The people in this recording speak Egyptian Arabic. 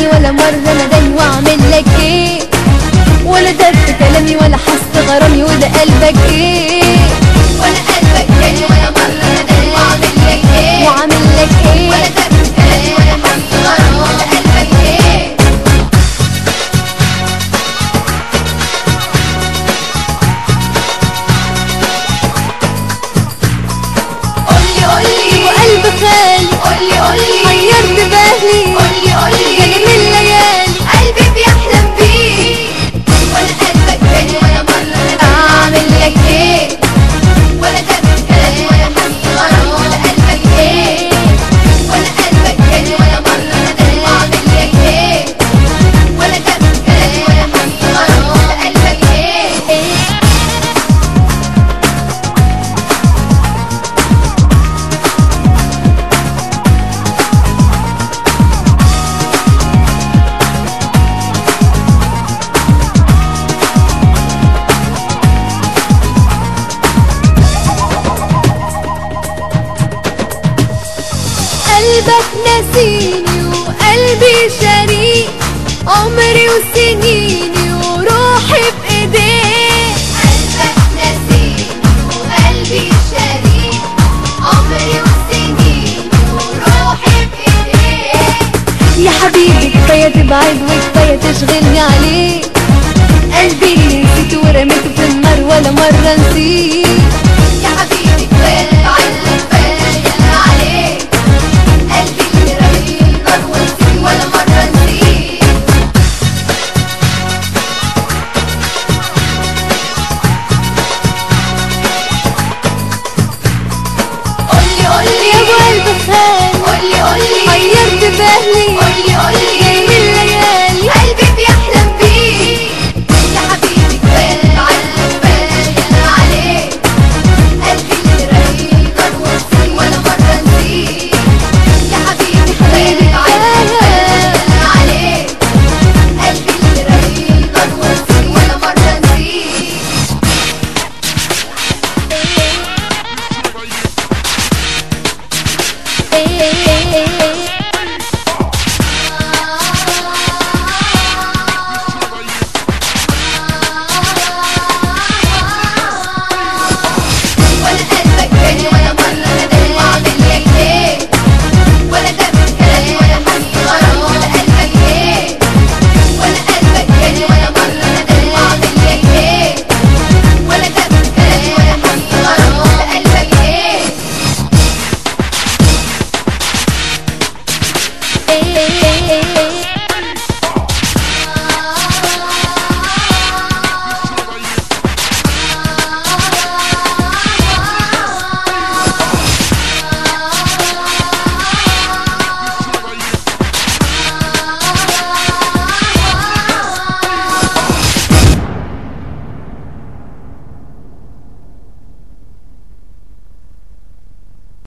كلامي ولا مرة ندم واعمل لك ايه ولا دف كلامي ولا حس غرامي وده قلبك ايه ولا قلبك تاني ولا مرة ندم واعمل لك ايه وعامل لك ايه ولا دم كلامي ولا حس غرام ولا قلبك ايه قولي قولي وقلب خالي قولي قولي حيرت بالي قولي قولي جنم الليالي قلبي بيحلم بيك ولا قلبك تاني ولا مرة ندم اعمل لك ايه ولا دم كلامي ولا حس غرام ولا قلبك ايه ولا قلبك تاني ولا مرة ندم واعمل لك ايه ولا دم كلامي ولا حس غرام ولا قلبك ايه ايه قلبك نسيني وقلبي شريك عمري وسنيني وروحي بإيديك قلبك نسيني وقلبي شريك عمري وسنين وروحي بإيديك يا حبيبي كفاية تبعد وكفاية تشغلني عليك قلبي اللي نسيته ورميته في النار ولا مرة نسيت يا حبيبي كفاية تتعلم كفاية يلا عليك قلبي اللي رميته النار ونسيت ولا مرة نسيت قولي قولي يا ابو قلب خالي قولي قولي حيرت بالي